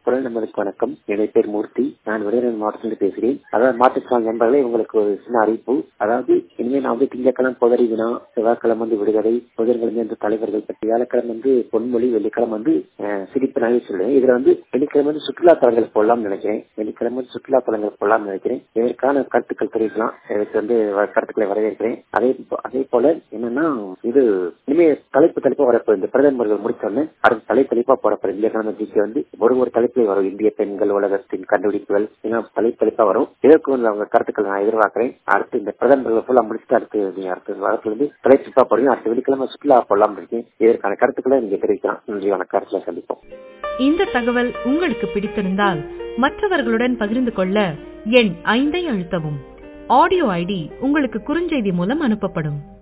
குரல் நம்பருக்கு வணக்கம் என்னுடைய பேர் மூர்த்தி நான் விருதுநகர் மாவட்டத்திலிருந்து பேசுகிறேன் அதாவது மாற்றுத்திறனாளி நண்பர்களே உங்களுக்கு ஒரு சின்ன அறிவிப்பு அதாவது இனிமேல் நான் வந்து திங்கட்கிழமை புதறி வினா செவ்வாய்க்கிழமை வந்து விடுதலை புதன்கிழமை வந்து தலைவர்கள் பற்றி வியாழக்கிழமை வந்து பொன்மொழி வெள்ளிக்கிழமை வந்து அஹ், சிரிப்பு நகை சொல்லுவேன் இதுல வந்து வெள்ளிக்கிழமை வந்து சுற்றுலா தலங்கள் போடலாம்னு நினைக்கிறேன் வெள்ளிக்கிழமை வந்து சுற்றுலா தலங்கள் போடலாம்னு நினைக்கிறேன் இதற்கான கருத்துக்கள் தெரிவிக்கலாம் இதுக்கு வந்து வ- கருத்துக்களை வரவேற்கிறேன் அதே போ- அதே போல என்னன்னா இது இனிமே தலைப்பு தலைப்பா வரப்போ இந்த பிரதமர்கள் முடிச்சோடனே அடுத்த தலை தலைப்பா போறப்ப இந்திய கிழமை ஜிக்கு வந்து ஒரு ஒரு தலைப்பிலே வரும் இந்திய பெண்கள் உலகத்தின் கண்டுபிடிப்புகள் எல்லாம் தலை தலைப்பா வரும் இதற்கு வந்து அவங்க கருத்துக்கள் நான் எதிர்பார்க்கிறேன் அடுத்து இந்த பிரதமர்கள் ஃபுல்லா முடிச்சுட்டு அடுத்து நீங்க அடுத்த வாரத்துல இருந்து தலைப்பா போடுங்க அடுத்த வெள்ளிக்கிழமை சுற்றுலா போடலாம் இருக்கேன் இதற்கான கருத்துக்களை நீங்க தெரிவிக்கலாம் நன்றி வணக்கம் கருத்துல சந்திப்போம் இந்த தகவல் உங்களுக்கு பிடித்திருந்தால் மற்றவர்களுடன் பகிர்ந்து கொள்ள எண் ஐந்தை அழுத்தவும் ஆடியோ ஐடி உங்களுக்கு குறுஞ்செய்தி மூலம் அனுப்பப்படும்